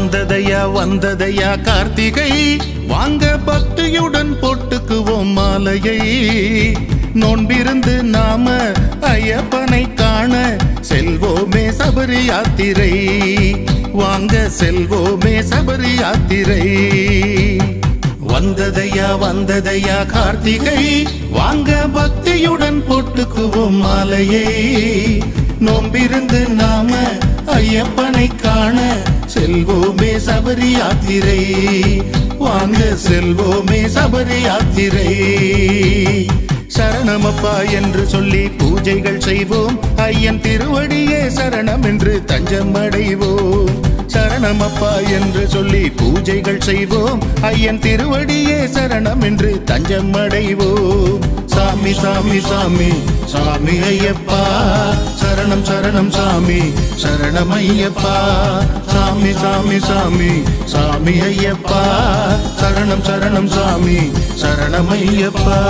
வந்ததையா வந்ததையா கார்த்திகை வாங்க பக்தியுடன் போட்டுக்குவோம் மாலையை நோன்பிருந்து நாம ஐயப்பனை காண செல்வோமே சபரி யாத்திரை வாங்க செல்வோமே சபரி யாத்திரை வந்ததையா வந்ததையா கார்த்திகை வாங்க பக்தியுடன் போட்டுக்குவோம் மாலையை நோம்பிருந்து நாம ஐயப்பனை காண செல்வோமே சபரி யாத்திரை வாங்க செல்வோமே சபரி யாத்திரை சரணமப்பா என்று சொல்லி பூஜைகள் செய்வோம் ஐயன் திருவடியே சரணம் என்று தஞ்சம் அடைவோம் சரணமப்பா என்று சொல்லி பூஜைகள் செய்வோம் ஐயன் திருவடியே சரணம் என்று தஞ்சம் அடைவோம் சாமி சாமி சாமி சாமி ஐயப்பா சரணம் சரணம் சாமி சரணம் ஐயப்பா சாமி சாமி சாமி சாமி ஐயப்பா சரணம் சரணம் சாமி சரணம் ஐயப்பா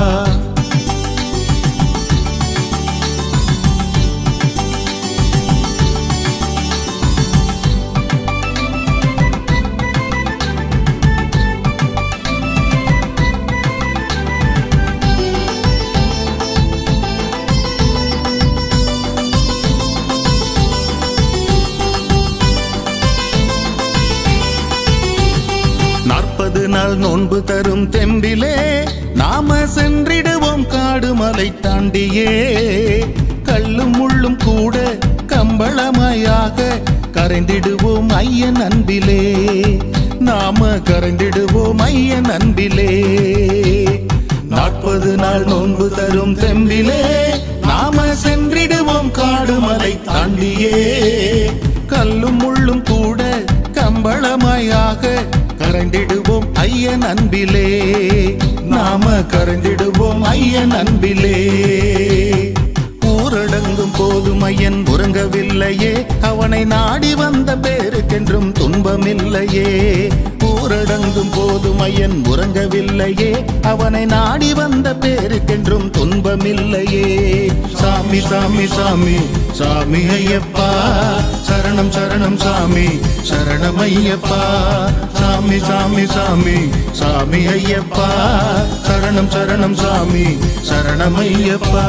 நாற்பது நாள் நோன்பு தரும் தெம்பிலே நாம சென்றிடுவோம் காடு மலை தாண்டியே கல்லும் முள்ளும் கூட கம்பளமாயாக கரைந்திடுவோம் ஐயன் அன்பிலே நாம கரைந்திடுவோம் ஐயன் அன்பிலே நாற்பது நாள் நோன்பு தரும் தெம்பிலே நாம சென்றிடுவோம் காடு மலை தாண்டியே கல்லும் முள்ளும் கூட கம்பளமாயாக கரைந்திடுவோம் ஐயன் அன்பிலே நாம கரைந்திடுவோம் ஐயன் அன்பிலே ஊரடங்கும் போதும் ஐயன் உறங்கவில்லையே அவனை நாடி வந்த பேருக்கென்றும் துன்பமில்லையே ஊரடங்கும் போதும் ஐயன் உறங்கவில்லையே அவனை நாடி வந்த பேருக்கென்றும் துன்பமில்லையே சாமி சாமி சாமி சாமி ஐயப்பா சரணம் சரணம் சாமி சரணம் ஐயப்பா சாமி சாமி சாமி சாமி ஐயப்பா சரணம் சரணம் சாமி சரணம் ஐயப்பா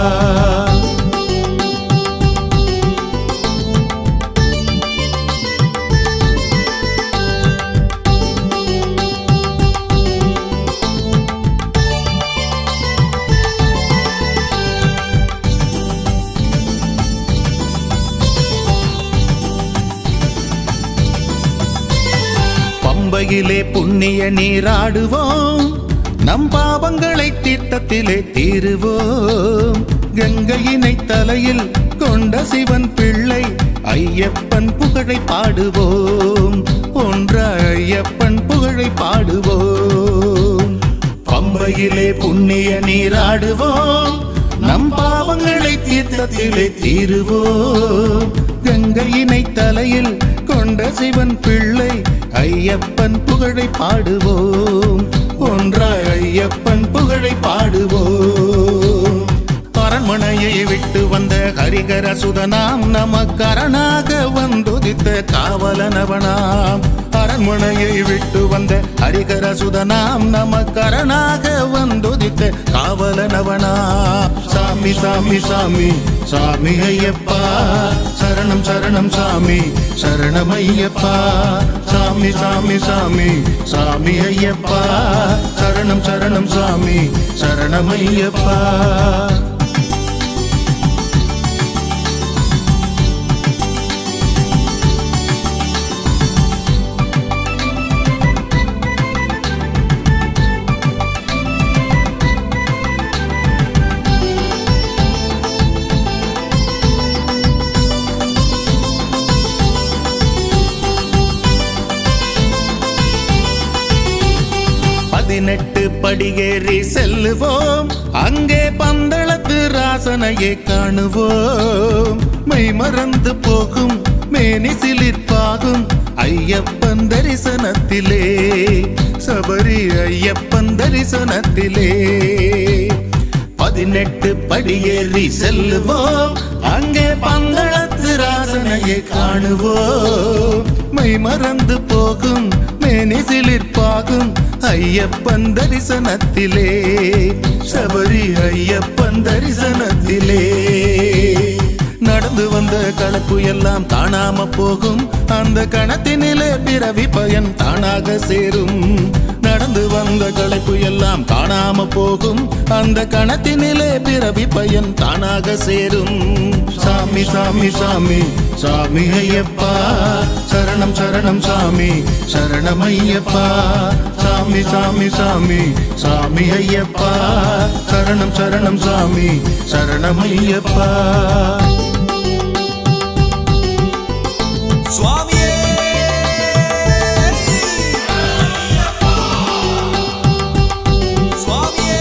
பம்பையிலே புண்ணிய நீராடுவோம் நம் பாவங்களை தீர்த்தத்திலே தீருவோம் கங்கையினை தலையில் கொண்ட சிவன் பிள்ளை ஐயப்பன் புகழை பாடுவோம் ஒன்ற ஐயப்பன் புகழை பாடுவோம் பம்பையிலே புண்ணிய நீராடுவோம் நம் பாவங்களை தீர்த்தத்திலே தீருவோம் கங்கையினை தலையில் கொண்ட சிவன் பிள்ளை ஐயப்பன் புகழை பாடுவோம் ஒன்றாய் ஐயப்பன் புகழை பாடுவோம் அரண்மனையை விட்டு வந்த ஹரிகர சுதனாம் நமக்கரணாக வந்துதித்த காவலனவனாம் அரண்மனையை விட்டு வந்த ஹரிகர சுதனாம் நமக்கரணாக வந்துதித்த காவலனவனாம் சாமி சாமி சாமி சாமி ஐயப்பா சரணம் சரணம் சாமி சரணம் ஐயப்பா சாமி சாமி சாமி சாமி ஐயப்பா சரணம் சரணம் சாமி சரணம் ஐயப்பா பதினெட்டு படியேறி செல்லுவோம் அங்கே பந்தளத்து ராசனையை காணுவோம் மெய் மறந்து போகும் மேனி சிலிர்ப்பாகும் ஐயப்பன் தரிசனத்திலே சபரி ஐயப்பன் தரிசனத்திலே பதினெட்டு படியேறி செல்லுவோம் அங்கே பந்தளத்து ராசனையை காணுவோம் மை மை மறந்து போகும் மேனி சிலிர்ப்பாகும் ஐயப்பன் தரிசனத்திலே சபரி ஐயப்பன் தரிசனத்திலே நடந்து வந்த கலப்பு எல்லாம் காணாம போகும் அந்த கணத்தினிலே பிறவி பயன் தானாக சேரும் நடந்து வந்த களைப்பு எல்லாம் காணாம போகும் அந்த கணத்தினிலே பிறவி பயன் தானாக சேரும் சாமி சாமி சாமி சாமி ஐயப்பா சரணம் சரணம் சாமி சரணம் ஐயப்பா சாமி சாமி சாமி சாமி ஐயப்பா சரணம் சரணம் சாமி சரணம் ஐயப்பா சுவாமியே சுவாமியே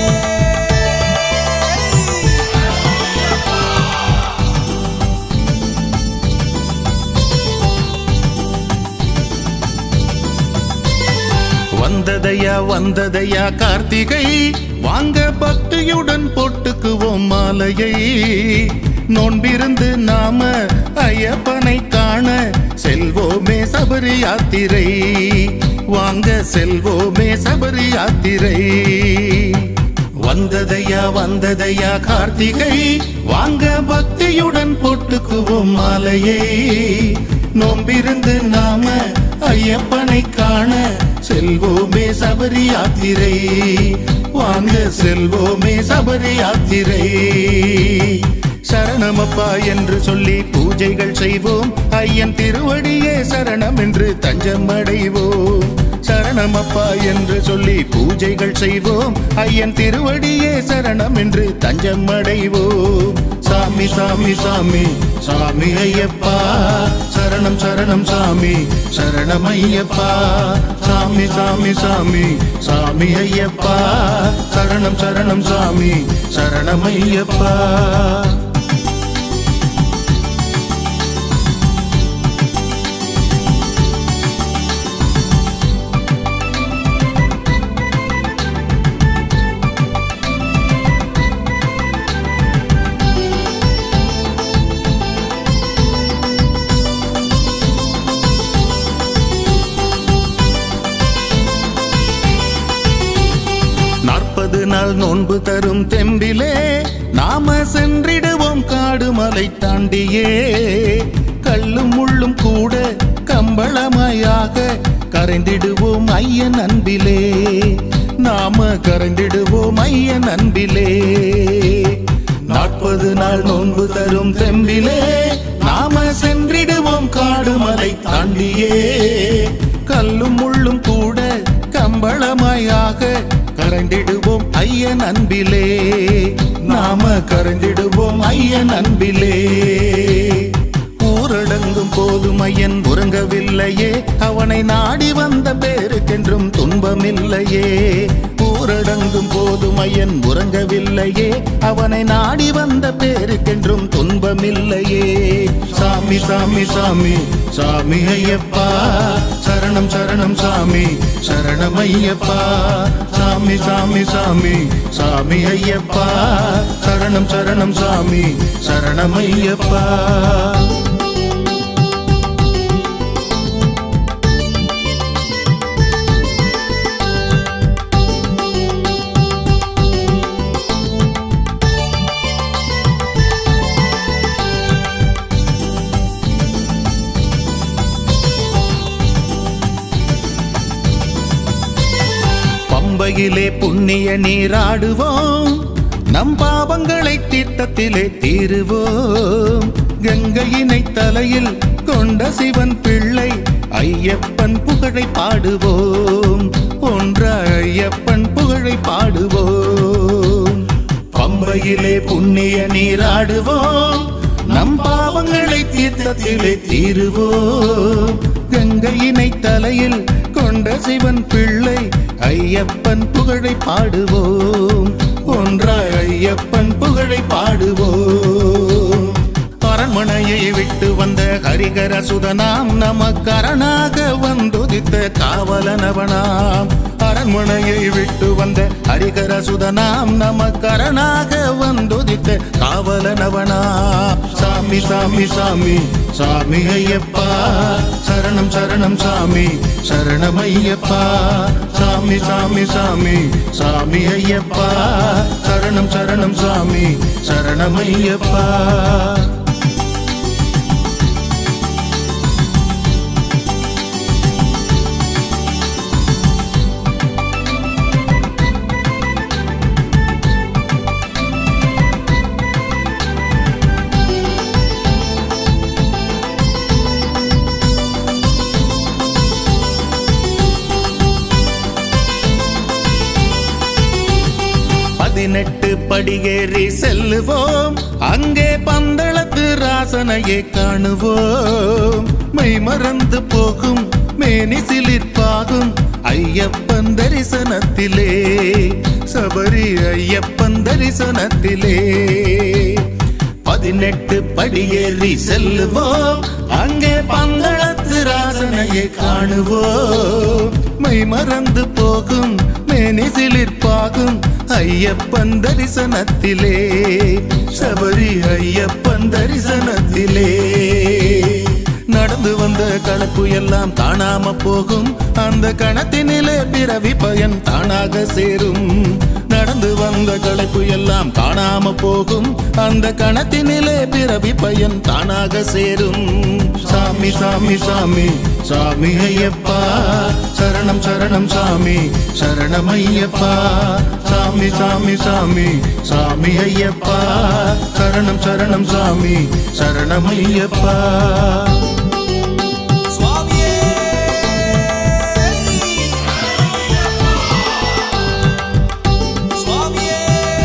வந்ததையா வந்ததையா கார்த்திகை வாங்க பக்தியுடன் போட்டுக்குவோம் மாலையை நோன்பிருந்து நாம ஐயப்பனை காண செல்வோமே சபரி யாத்திரை வாங்க செல்வோமே சபரி யாத்திரை வந்ததையா வந்ததையா கார்த்திகை வாங்க பக்தியுடன் போட்டுக்குவோம் மாலையை நோம்பிருந்து நாம ஐயப்பனை காண செல்வோமே சபரி யாத்திரை வாங்க செல்வோமே சபரி யாத்திரை சரணமப்பா என்று சொல்லி பூஜைகள் செய்வோம் ஐயன் திருவடியே சரணம் என்று தஞ்சம் அடைவோம் சரணமப்பா என்று சொல்லி பூஜைகள் செய்வோம் ஐயன் திருவடியே சரணம் என்று தஞ்சம் அடைவோம் சாமி சாமி சாமி சாமி ஐயப்பா சரணம் சரணம் சாமி சரணம் ஐயப்பா சாமி சாமி சாமி சாமி ஐயப்பா சரணம் சரணம் சாமி சரணம் ஐயப்பா நாற்பது நாள் நோன்பு தரும் தெம்பிலே நாம சென்றிடுவோம் காடு மலை தாண்டியே கல்லும் முள்ளும் கூட கம்பளமாயாக கரைந்திடுவோம் ஐயன் அன்பிலே நாம கரைந்திடுவோம் ஐயன் அன்பிலே நாற்பது நாள் நோன்பு தரும் தெம்பிலே நாம சென்றிடுவோம் காடு மலை தாண்டியே கல்லும் முள்ளும் கூட கம்பளமாயாக கரைந்திடுவோம் ஐயன் அன்பிலே நாம கரைந்திடுவோம் ஐயன் அன்பிலே ஊரடங்கும் போதும் ஐயன் உறங்கவில்லையே அவனை நாடி வந்த பேருக்கென்றும் துன்பமில்லையே ஊரடங்கும் போதும் ஐயன் உறங்கவில்லையே அவனை நாடி வந்த பேருக்கென்றும் துன்பமில்லையே சாமி சாமி சாமி சாமி ஐயப்பா சரணம் சரணம் சாமி சரணம் ஐயப்பா சாமி சாமி சாமி சாமி ஐயப்பா சரணம் சரணம் சாமி சரணம் ஐயப்பா பம்பையிலே புண்ணிய நீராடுவோம் நம் பாவங்களை தீர்த்தத்திலே தீருவோம் கங்கையினை தலையில் கொண்ட சிவன் பிள்ளை ஐயப்பன் புகழை பாடுவோம் ஒன்ற ஐயப்பன் புகழை பாடுவோம் பம்பையிலே புண்ணிய நீராடுவோம் நம் பாவங்களை தீர்த்தத்திலே தீருவோம் கங்கையினை தலையில் கொண்ட சிவன் பிள்ளை ஐயப்பன் புகழை பாடுவோம் ஒன்றாய் ஐயப்பன் புகழை பாடுவோம் அரண்மனையை விட்டு வந்த ஹரிகர சுதனாம் நமக்கரணாக வந்துதித்த காவலனவனாம் அரண் அரண்மனையை விட்டு வந்த ஹரிகர சுதனாம் நமக்கரணாக வந்துதித்த காவலனவனா சாமி சாமி சாமி சாமி ஐயப்பா சரணம் சரணம் சாமி சரணம் ஐயப்பா சாமி சாமி சாமி சாமி ஐயப்பா சரணம் சரணம் சாமி சரணம் ஐயப்பா பதினெட்டு படியேறி செல்லுவோம் அங்கே பந்தளத்து ராசனையே காணுவோம் மெய் மறந்து போகும் மேனி சிலிர்ப்பாகும் ஐயப்பன் தரிசனத்திலே சபரி ஐயப்பன் தரிசனத்திலே பதினெட்டு படியேறி செல்லுவோம் அங்கே பந்தளத்து ராசனையை காணுவோம் மை மறந்து போகும் மேனி சிலிர்ப்பாகும் ஐயப்பன் தரிசனத்திலே சபரி ஐயப்பன் தரிசனத்திலே நடந்து வந்த கலப்பு எல்லாம் காணாம போகும் அந்த கணத்தினிலே பிறவி பயன் தானாக சேரும் நடந்து வந்த களைப்பு எல்லாம் காணாம போகும் அந்த கணத்தினிலே பிறவி பயன் தானாக சேரும் சாமி சாமி சாமி சாமி ஐயப்பா சரணம் சரணம் சாமி சரணம் ஐயப்பா சாமி சாமி சாமி சாமி ஐயப்பா சரணம் சரணம் சாமி சரணம் ஐயப்பா சுவாமியே சுவாமியே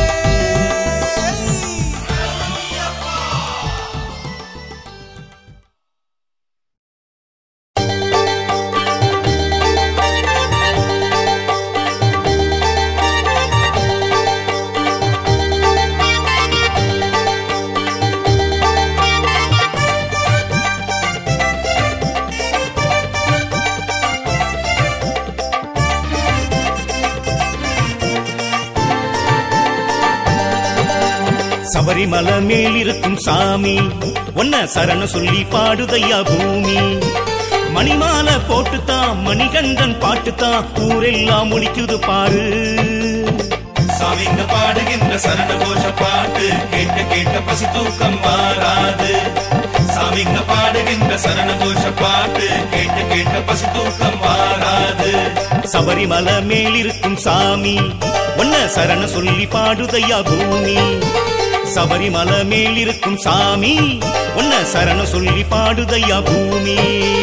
சபரிமலை மேலிருக்கும் சாமி ஒன்ன சரண சொல்லி பாடுதையா பூமி மணிமாலை போட்டுத்தான் மணிகண்டன் பாட்டுத்தான் ஊரெல்லாம் ஒலிக்குது பாரு சாமிங்க பாடுகின்ற சரண கோஷ பாட்டு கேட்க கேட்க பசி தூக்கம் மாறாது சாமிங்க பாடுகின்ற சரண கோஷ பாட்டு கேட்க கேட்க பசி தூக்கம் மாறாது சபரிமலை மேலிருக்கும் சாமி ஒன்ன சரண சொல்லி பாடுதையா பூமி சபரிமலை மேலிருக்கும் சாமி ஒன்ன சரண சொல்லி பாடுதையா பூமி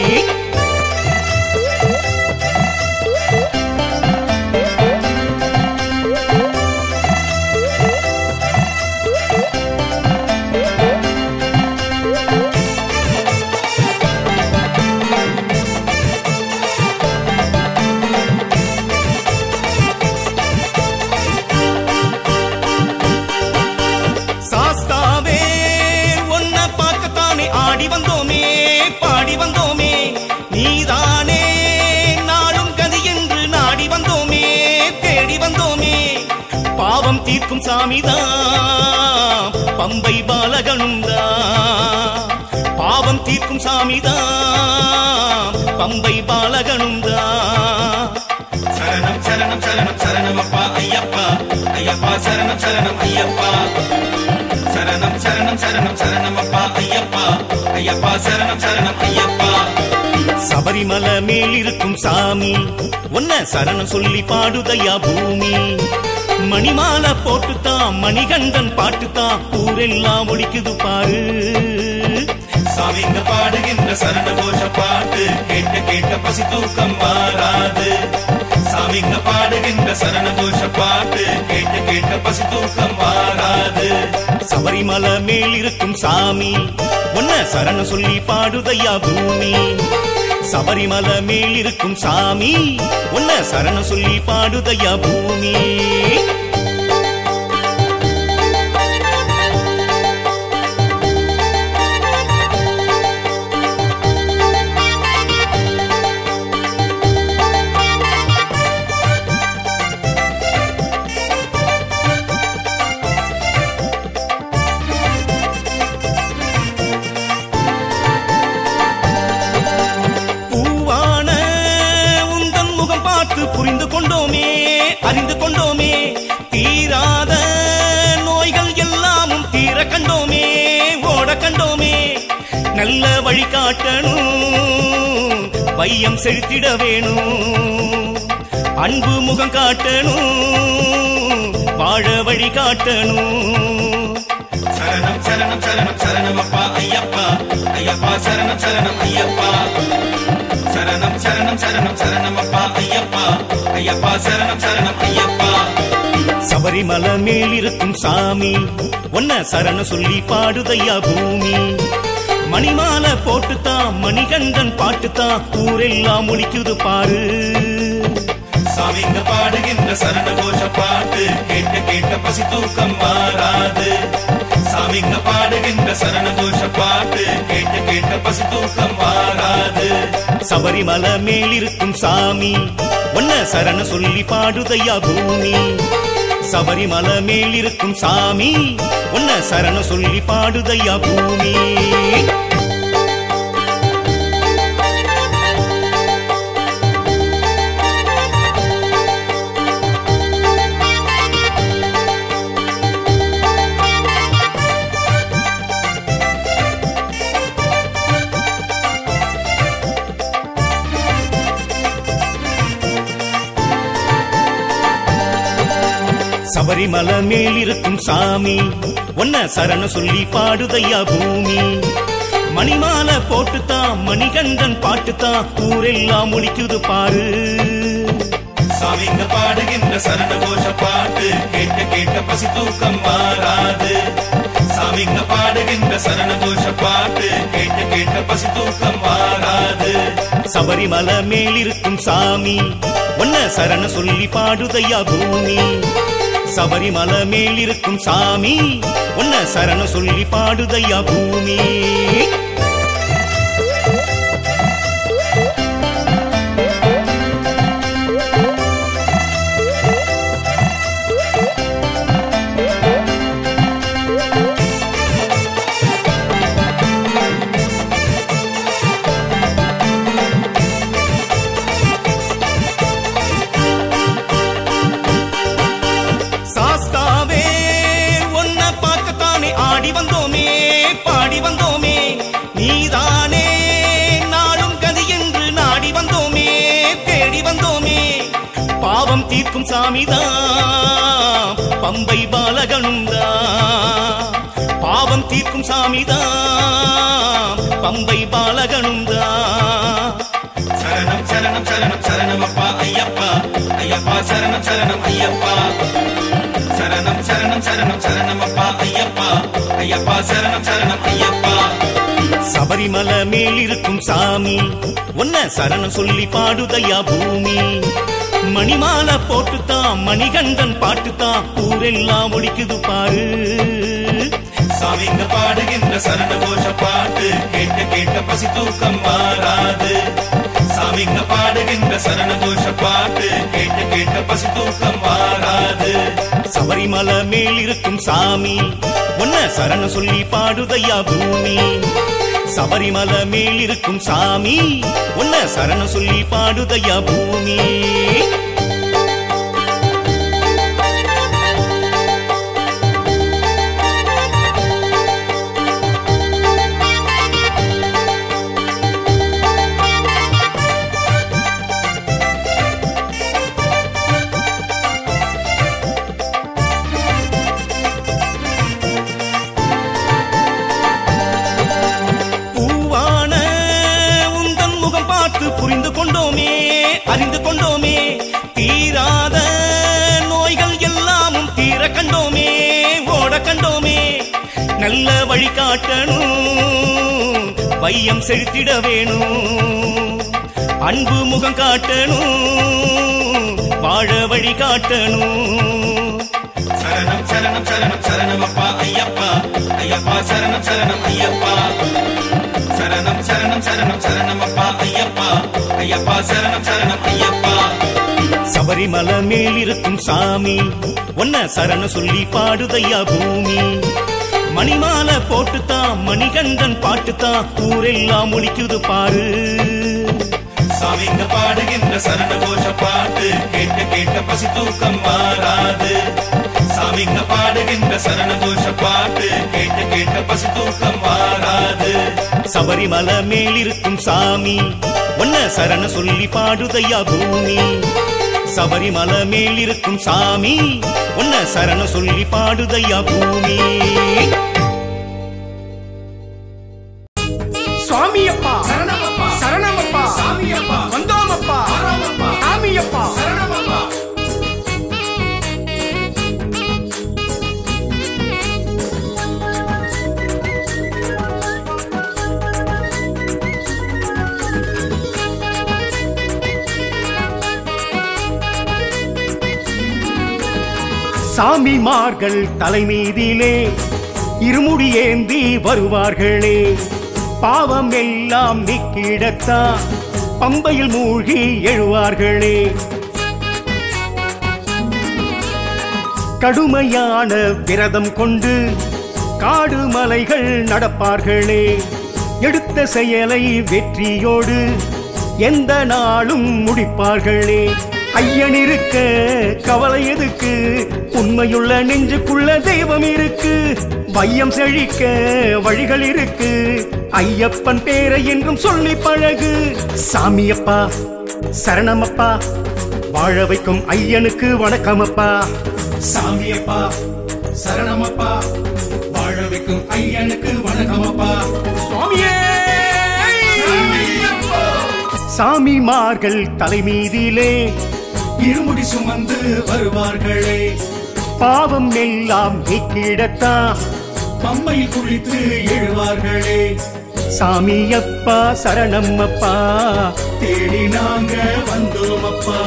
சாஸ்தாவே உன்ன பார்க்கத்தானே ஆடி வந்தோமே பாடி வந்தோமே நீதானே நாளும் கதி என்று நாடி வந்தோமே தேடி வந்தோமே பாவம் தீர்க்கும் சாமிதான் பம்பை பாலகனும் தான் பாவம் தீர்க்கும் சாமிதான் பம்பை பாலகனும் தான் சரணம் சரணம் சரணம் சரணம் அப்பா ஐயப்பா ஐயப்பா சரணம் சரணம் ஐயப்பா சரணம் சரணம் சரணம் சரணம் அப்பா ஐயப்பா ஐயப்பா சரணம் சரணம் ஐயப்பா சபரிமலை மேலிருக்கும் சாமி உன்ன சரணம் சொல்லி பாடுதையா பூமி மணிமாலை போட்டுத்தான் மணிகண்டன் பாட்டுத்தான் ஊரெல்லாம் ஒலிக்குது பாரு சாமிங்க பாடுகின்ற சரண கோஷ பாட்டு கேட்க கேட்க பசி தூக்கம் மாறாது சாமிங்க பாடுகின்ற சரண கோஷ பாட்டு கேட்க கேட்க பசி தூக்கம் மாறாது சபரிமலை மேலிருக்கும் சாமி உன்ன சரணம் சொல்லி பாடுதையா பூமி சபரிமலை மேலிருக்கும் சாமி உன்ன சரணம் சொல்லி பாடுதையா பூமி நல்ல வழி காட்டணும் வையம் செலுத்திட வேணும் அன்பு முகம் காட்டணும் வாழ வழி காட்டணும் சரணம் சரணம் சரணம் சரணம் அப்பா ஐயப்பா ஐயப்பா சரணம் சரணம் ஐயப்பா சரணம் சரணம் சரணம் சரணம் அப்பா ஐயப்பா ஐயப்பா சரணம் சரணம் ஐயப்பா சபரிமலை மேல் இருக்கும் சாமி ஒன்ன சரண சொல்லி பாடுதையா பூமி மணிமாலை போட்டுத்தான் மணிகண்டன் பாட்டுத்தான் ஊரெல்லாம் ஒலிக்குது பாரு சாமிங்க பாடுகின்ற சரண கோஷ பாட்டு கேட்க கேட்க பசி தூக்கம் மாறாது சாமிங்க பாடுகின்ற சரண கோஷ பாட்டு கேட்க கேட்க பசி தூக்கம் மாறாது சபரிமலை மேல் இருக்கும் சாமி ஒன்ன சரண சொல்லி பாடுதையா பூமி சபரிமலை மேல் இருக்கும் சாமி ஒன்ன சரண சொல்லி பாடுதையா பூமி சபரிமலை மேல் இருக்கும் சாமி ஒன்ன சரண சொல்லி பாடுதையா பூமி மணிமாலை போட்டுத்தான் மணிகண்டன் பாட்டுத்தான் ஊரெல்லாம் ஒலிக்குது பாரு சாமிங்க பாடுகின்ற சரண கோஷ பாட்டு கேட்க கேட்க பசி தூக்கம் மாறாது சாமிங்க பாடுகின்ற சரண கோஷ பாட்டு கேட்க கேட்க பசி தூக்கம் மாறாது சபரிமலை மேல் இருக்கும் சாமி ஒன்ன சரண சொல்லி பாடுதையா பூமி சபரிமலை மேல் இருக்கும் சாமி ஒன்ன சரண சொல்லி பாடுதையா பூமி சாஸ்தாவே உன்ன பார்க்கத்தானே ஆடி வந்தோமே பாடி வந்தோமே நீதானே நாளும் கதி என்று நாடி வந்தோமே தேடி வந்தோமே பாவம் தீர்க்கும் சாமிதான் பம்பை பாலகனும் தான் பாவம் தீர்க்கும் சாமிதான் பம்பை பாலகனும் தான் சரணம் சரணம் சரணம் சரணம் அப்பா ஐயப்பா ஐயப்பா சரணம் சரணம் ஐயப்பா சரணம் சரணம் சரணம் சரணம் அப்பா ஐயப்பா ஐயப்பா சரணம் சரணம் ஐயப்பா சபரிமலை மேல் இருக்கும் சாமி ஒன்ன சரணம் சொல்லி பாடுதையா பூமி மணிமாலை போட்டுத்தான் மணிகண்டன் பாட்டுத்தான் ஊரெல்லாம் ஒலிக்குது பாரு சாமிங்க பாடுகின்ற சரண கோஷ பாட்டு கேட்க கேட்க பசி தூக்கம் மாறாது சாமிங்க பாடுகின்ற சரண கோஷ பாட்டு கேட்க கேட்க பசி தூக்கம் மாறாது சபரிமலை மேல் இருக்கும் சாமி ஒன்ன சரணம் சொல்லி பாடுதையா பூமி சபரிமலை மேல் இருக்கும் சாமி ஒன்ன சரணம் சொல்லி பாடுதையா பூமி பூவான உந்தன் முகம் பார்த்து புரிந்து கொண்டோமே அறிந்து கொண்டோமே தீராத நோய்கள் எல்லாமும் தீர கண்டோமே ஓட கண்டோமே நல்ல வழி காட்டணும் வையம் செலுத்திட வேணும் அன்பு முகம் காட்டணும் வாழ வழி காட்டணும் சரணம் சரணம் சரணம் சரணம் அப்பா ஐயப்பா ஐயப்பா சரணம் சரணம் ஐயப்பா சரணம் சரணம் சரணம் சரணம் அப்பா ஐயப்பா ஐயப்பா சரணம் சரணம் ஐயப்பா சபரிமலை மேல் இருக்கும் சாமி ஒன்ன சரண சொல்லி பாடுதையா பூமி மணிமாலை போட்டுத்தான் மணிகண்டன் பாட்டுத்தான் ஊரெல்லாம் ஒலிக்குது பாரு சாமிங்க பாடுகின்ற சரண கோஷ பாட்டு கேட்க கேட்க பசி தூக்கம் மாறாது சாமிங்க பாடுகின்ற சரண கோஷ பாட்டு கேட்க கேட்க பசி தூக்கம் மாறாது சபரிமலை மேலிருக்கும் சாமி ஒன்ன சரண சொல்லி பாடுதையா பூமி சபரிமலை மேலிருக்கும் சாமி ஒன்ன சரண சொல்லி பாடுதையா பூமி சுவாமியப்பா சரணமப்பா சரணமப்பா சாமியப்பா வந்தோமப்பா ஆறாமப்பா சாமியப்பா சரணமப்பா சாமிமார்கள் தலைமீதிலே இருமுடி ஏந்தி வருவார்களே பாவம் எல்லாம் நீக்கிடத்தான் பம்பையில் மூழ்கி எழுவார்களே கடுமையான விரதம் கொண்டு காடு மலைகள் நடப்பார்களே எடுத்த செயலை வெற்றியோடு எந்த நாளும் முடிப்பார்களே ஐயன் இருக்க கவலை எதுக்கு உண்மையுள்ள நெஞ்சுக்குள்ள தெய்வம் இருக்கு வையம் செழிக்க வழிகள் இருக்கு ஐயப்பன் பேரை என்றும் சொல்லி பழகு சாமியப்பா சரணமப்பா வாழ வைக்கும் ஐயனுக்கு வணக்கமப்பா சாமியப்பா சரணமப்பா வாழ வைக்கும் ஐயனுக்கு வணக்கமப்பா சுவாமியே சாமியப்பா சாமிமார்கள் தலைமீதிலே இருமுடி சுமந்து வருவார்களே பாவம் எல்லாம் நீக்கிடத்தான் பம்பையில் குளித்து எழுவார்களே சாமியப்பா சரணம்மப்பா தேடி நாங்க வந்தோமப்பா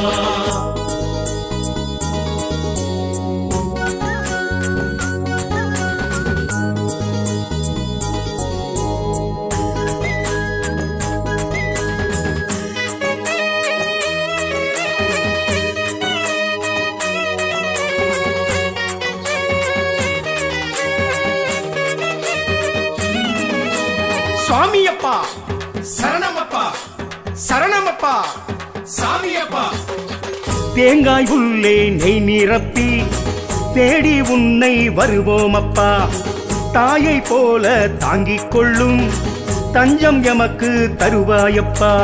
சுவாமியப்பா சரணமப்பா சரணமப்பா சாமியப்பா தேங்காய் உள்ளே நெய் நிரப்பி தேடி உன்னை வருவோமப்பா தாயை போல தாங்கிக் கொள்ளும் தஞ்சம் எமக்கு தருவாயப்பா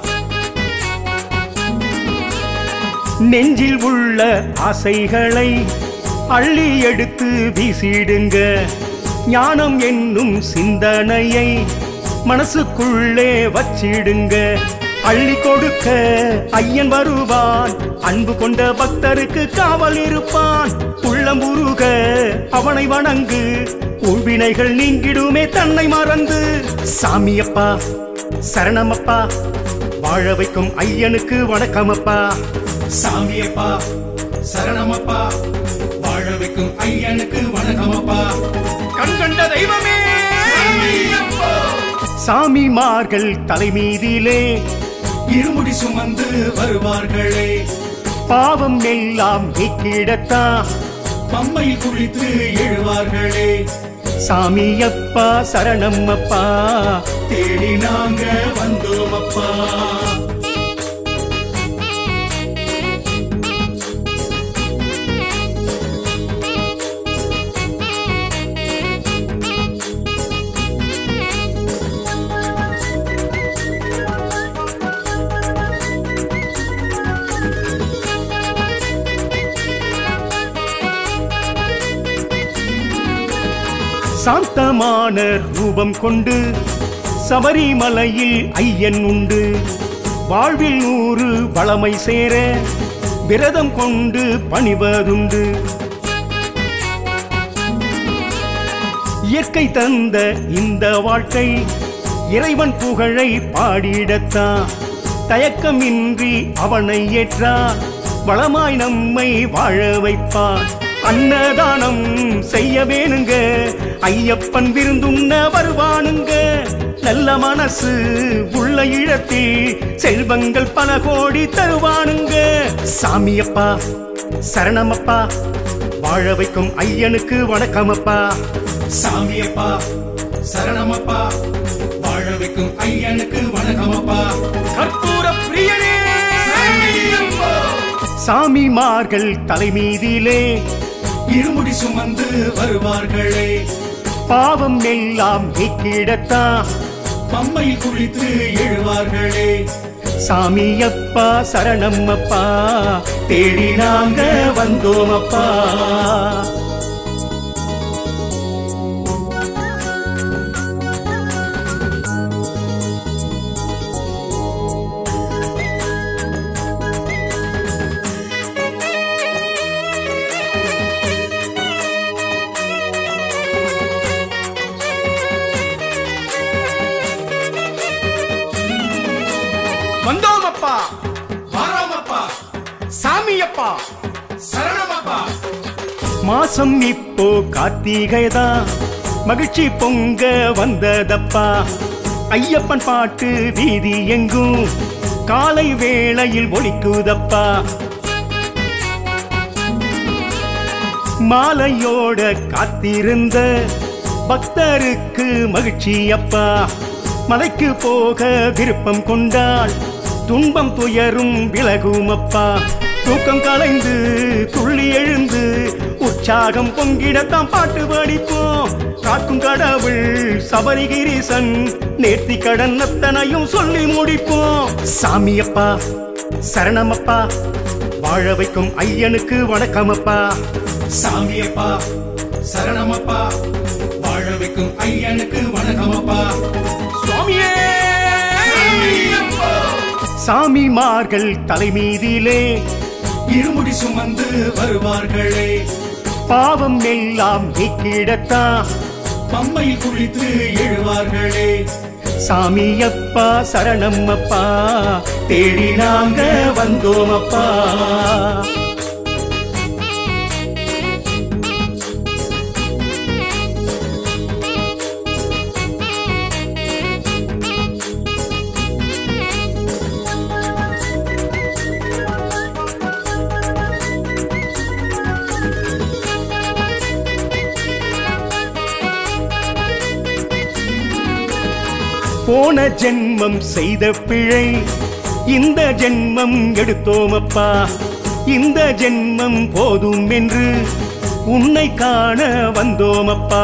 நெஞ்சில் உள்ள ஆசைகளை அள்ளி எடுத்து வீசிடுங்க ஞானம் என்னும் சிந்தனையை மனசுக்குள்ளே வச்சிடுங்க அள்ளி கொடுக்க ஐயன் வருவான் அன்பு கொண்ட பக்தருக்கு காவல் இருப்பான் உள்ளம் உருக அவனை வணங்கு உள்வினைகள் நீங்கிடுமே தன்னை மறந்து சாமியப்பா சரணமப்பா வாழ வைக்கும் ஐயனுக்கு வணக்கமப்பா சாமியப்பா சரணமப்பா வாழ வைக்கும் ஐயனுக்கு வணக்கமப்பா கண் கண்ட தெய்வமே சாமியப்பா சாமிமார்கள் தலைமீதிலே இருமுடி சுமந்து வருவார்களே பாவம் எல்லாம் நீக்கிடத்தான் பம்பையில் குளித்து எழுவார்களே சாமியப்பா சரணம்மப்பா தேடி நாங்க வந்தோமப்பா சாந்தமான ரூபம் கொண்டு சபரிமலையில் ஐயன் உண்டு வாழ்வில் நூறு வளமை சேர விரதம் கொண்டு பணிவதுண்டு இயற்கை தந்த இந்த வாழ்க்கை இறைவன் புகழை பாடிடத்தான் தயக்கமின்றி அவனை ஏற்றார் வளமாய் நம்மை வாழ வைப்பான் அன்னதானம் செய்ய வேணுங்க ஐயப்பன் விருந்துண்ண வருவானுங்க நல்ல மனசு உள்ள இடத்தில் செல்வங்கள் பல கோடி தருவானுங்க சாமியப்பா சரணமப்பா வாழ வைக்கும் ஐயனுக்கு வணக்கமப்பா சாமியப்பா சரணமப்பா வாழ வைக்கும் ஐயனுக்கு வணக்கமப்பா கற்பூர பிரியனே சாமியப்பா சாமிமார்கள் தலைமீதிலே இருமுடி சுமந்து வருவார்களே பாவம் எல்லாம் நீக்கிடத்தான் பம்பையில் குளித்து எழுவார்களே சாமியப்பா சரணம்மப்பா தேடி நாங்க வந்தோமப்பா வந்தோமப்பா வாராமப்பா சாமியப்பா சரணமப்பா மாசம் இப்போ கார்த்திகைதான் மகிழ்ச்சி பொங்க வந்ததப்பா ஐயப்பன் பாட்டு வீதி எங்கும் காலை வேளையில் ஒலிக்குதப்பா மாலையோட காத்திருந்த பக்தருக்கு மகிழ்ச்சி அப்பா மலைக்கு போக விருப்பம் கொண்டால் துன்பம் துயரும் விலகும் அப்பா தூக்கம் கலைந்து துள்ளி எழுந்து உற்சாகம் பொங்கிடத்தான் பாட்டு படிப்போம் காக்கும் கடவுள் சபரிகிரீசன் நேர்த்தி கடன் அத்தனையும் சொல்லி முடிப்போம் சாமியப்பா சரணமப்பா வாழ வைக்கும் ஐயனுக்கு வணக்கமப்பா சாமியப்பா சரணமப்பா வாழ வைக்கும் ஐயனுக்கு வணக்கமப்பா சுவாமியே சாமிமார்கள் தலைமீதிலே இருமுடி சுமந்து வருவார்களே பாவம் எல்லாம் நீக்கிடத்தான் பம்பையில் குளித்து எழுவார்களே சாமியப்பா சரணம்மப்பா தேடி நாங்க வந்தோமப்பா போன ஜென்மம் செய்த பிழை இந்த ஜென்மம் எடுத்தோமப்பா இந்த ஜென்மம் போதும் என்று உன்னை காண வந்தோமப்பா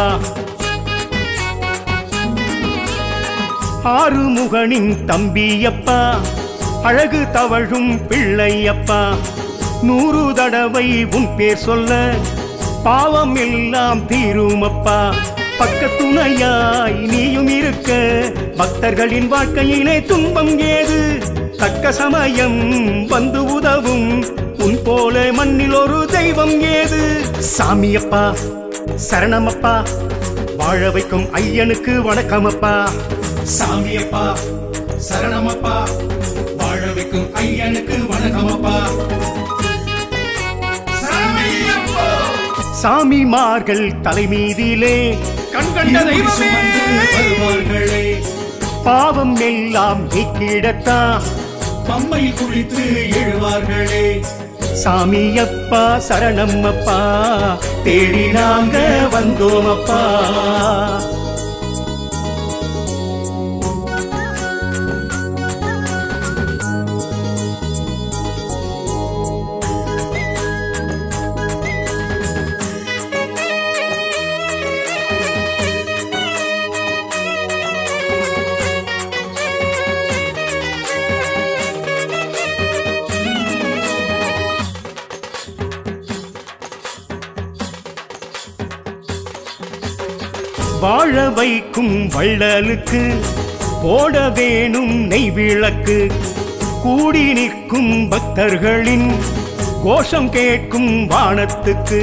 ஆறுமுகனின் தம்பியப்பா அழகு தவழும் பிள்ளையப்பா நூறு தடவை உன் பேர் சொல்ல பாவம் எல்லாம் தீருமப்பா பக்கத்துணையாய் நீயும் இருக்க பக்தர்களின் வாழ்க்கையிலே துன்பம் ஏது தக்க சமயம் வந்து உதவும் உன் போல மண்ணில் ஒரு தெய்வம் ஏது சாமியப்பா சரணமப்பா வாழ வைக்கும் ஐயனுக்கு வணக்கமப்பா சாமியப்பா சரணமப்பா வாழ வைக்கும் ஐயனுக்கு வணக்கமப்பா சாமியப்பா சாமிமார்கள் தலைமீதிலே கண்கண்ட இருமுடி சுமந்து தெய்வமே வருவார்களே பாவம் எல்லாம் நீக்கிடத்தான் பம்பையில் குளித்து எழுவார்களே சாமியப்பா சரணம்மப்பா தேடி நாங்க வந்தோமப்பா வாழ வைக்கும் வள்ளலுக்கு போட வேணும் நெய் விளக்கு கூடி நிற்கும் பக்தர்களின் கோஷம் கேட்கும் வானத்துக்கு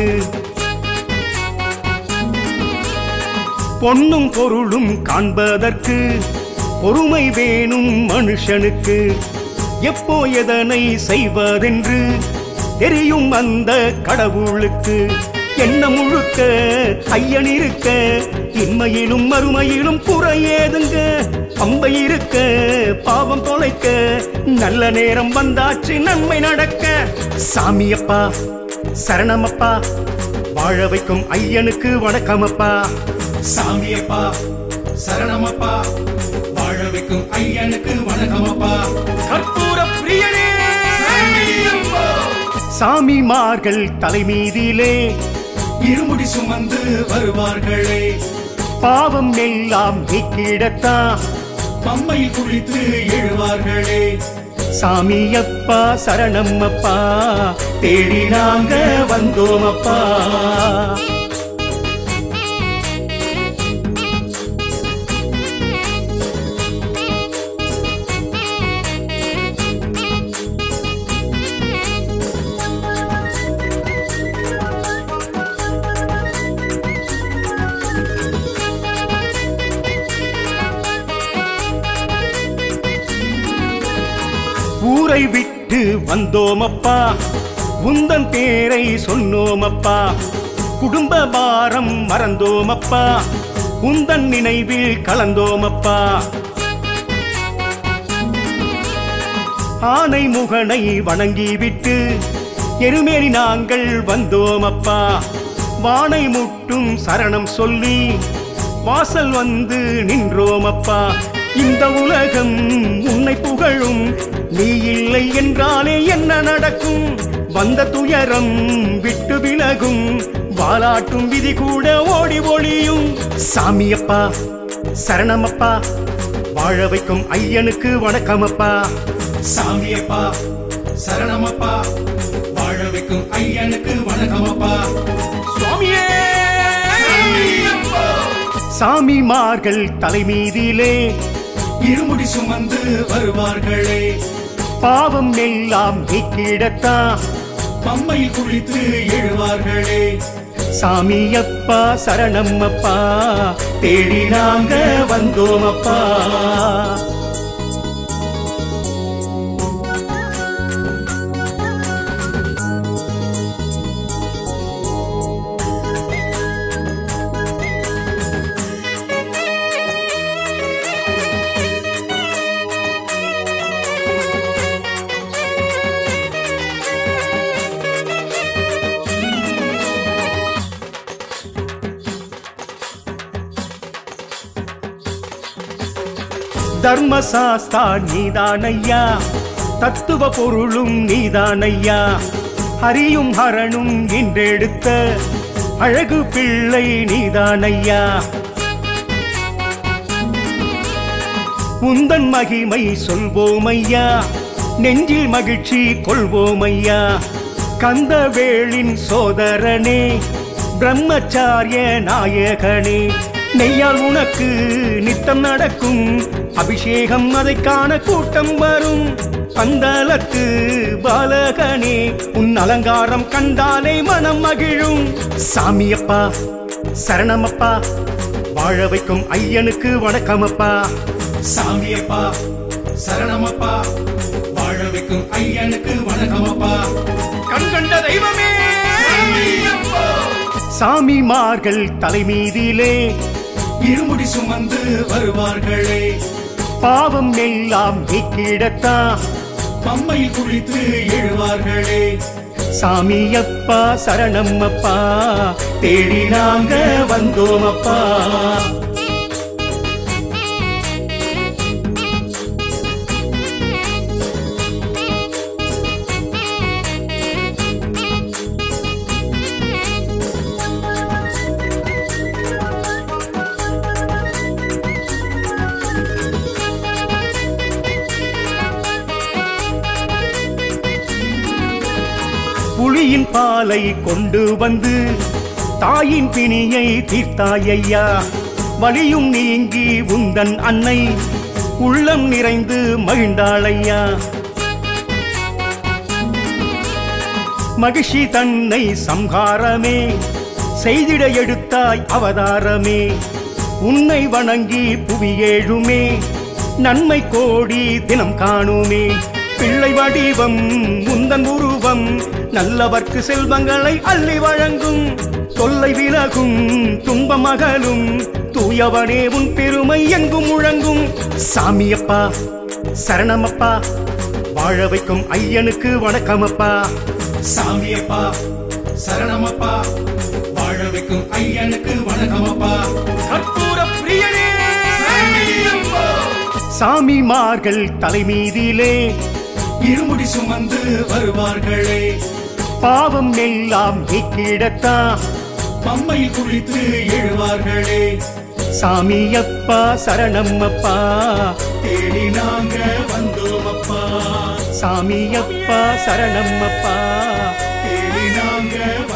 பொன்னும் பொருளும் காண்பதற்கு பொறுமை வேணும் மனுஷனுக்கு எப்போ எதனை செய்வதென்று தெரியும் அந்த கடவுளுக்கு என்ன முழுக்க ஐயன் இருக்க இன்மையிலும் மறுமையிலும் குறையேதுங்க பம்பை இருக்க பாவம் தொலைக்க நல்ல நேரம் வந்தாச்சு நன்மை நடக்க சாமியப்பா சரணமப்பா வாழ வைக்கும் ஐயனுக்கு வணக்கமப்பா சாமியப்பா சரணமப்பா வாழ வைக்கும் ஐயனுக்கு வணக்கமப்பா கற்பூர பிரியனே சாமியப்பா சாமிமார்கள் தலைமீதிலே இருமுடி சுமந்து வருவார்களே பாவம் எல்லாம் நீக்கிடத்தான் பம்மையில் குளித்து எழுவார்களே சாமியப்பா சரணம்மப்பா தேடி நாங்க வந்தோமப்பா ஊரை விட்டு வந்தோமப்பா உந்தன் பேரை சொன்னோமப்பா குடும்ப பாரம் மறந்தோமப்பா உந்தன் நினைவில் கலந்தோமப்பா ஆனை முகனை வணங்கிவிட்டு எருமேலி நாங்கள் வந்தோமப்பா வானை முட்டும் சரணம் சொல்லி வாசல் வந்து நின்றோமப்பா இந்த உலகம் உன்னை புகழும் நீ இல்லை என்றாலே என்ன நடக்கும் வந்த துயரம் விட்டு விலகும் வாலாட்டும் விதி கூட ஓடி ஒளியும் சாமியப்பா சரணமப்பா வாழ வைக்கும் ஐயனுக்கு வணக்கமப்பா சாமியப்பா சரணமப்பா வாழ வைக்கும் ஐயனுக்கு வணக்கமப்பா சுவாமியே சாமிமார்கள் தலைமீதிலே இருமுடி சுமந்து வருவார்களே பாவம் எல்லாம் நீக்கிடத்தான் பம்மையில் குளித்து எழுவார்களே சாமியப்பா சரணம்மப்பா தேடி நாங்க வந்தோமப்பா தர்மசாஸ்தா நீதானையா தத்துவ பொருளும் நீதானையா ஹரியும் ஹரணும் என்றெடுத்த அழகு பிள்ளை நீதானையா உந்தன் மகிமை சொல்வோமையா நெஞ்சில் மகிழ்ச்சி கொள்வோமையா கந்தவேளின் சோதரனே பிரம்மச்சாரிய நாயகனே நெய்யால் உனக்கு நித்தம் நடக்கும் அபிஷேகம் அதை காண கூட்டம் வரும் பந்தலத்து பாலகனே உன் அலங்காரம் கண்டாலே மனம் மகிழும் சாமியப்பா சரணமப்பா வாழ வைக்கும் ஐயனுக்கு வணக்கமப்பா சாமியப்பா சரணமப்பா வாழ வைக்கும் ஐயனுக்கு வணக்கமப்பா கண்கண்ட தெய்வமே சாமிமார்கள் தலைமீதிலே இருமுடி சுமந்து வருவார்களே பாவம் எல்லாம் நீக்கிடத்தான் பம்மையில் குளித்து எழுவார்களே சாமியப்பா சரணம்மப்பா தேடி நாங்க வந்தோமப்பா புலியின் பாலை கொண்டு வந்து தாயின் பிணியை தீர்த்தாயையா வலியும் நீங்கி உந்தன் அன்னை உள்ளம் நிறைந்து மகிழ்ந்தாளையா மகிழ்ச்சி தன்னை சம்ஹாரமே செய்திட எடுத்தாய் அவதாரமே உன்னை வணங்கி புவியேழுமே நன்மை கோடி தினம் காணுமே பிள்ளை வடிவம் முந்தன் உருவம் நல்லவர்க்கு செல்வங்களை அள்ளி வழங்கும் தொல்லை விலகும் துன்பம் அகலும் தூயவனே உன் பெருமை எங்கும் முழங்கும் சாமியப்பா சரணமப்பா வாழ வைக்கும் ஐயனுக்கு வணக்கமப்பா சாமியப்பா சரணமப்பா வாழ வைக்கும் ஐயனுக்கு வணக்கமப்பா கற்பூர பிரியனே சாமிமார்கள் தலைமீதிலே இருமுடி சுமந்து வருவார்களே பாவம் எல்லாம் நீக்கிடத்தான் பம்மையில் குளித்து எழுவார்களே சாமியப்பா சரணம்மப்பா தேடி நாங்க வந்தோமப்பா சாமியப்பா சரணம்மப்பா தேடி நாங்க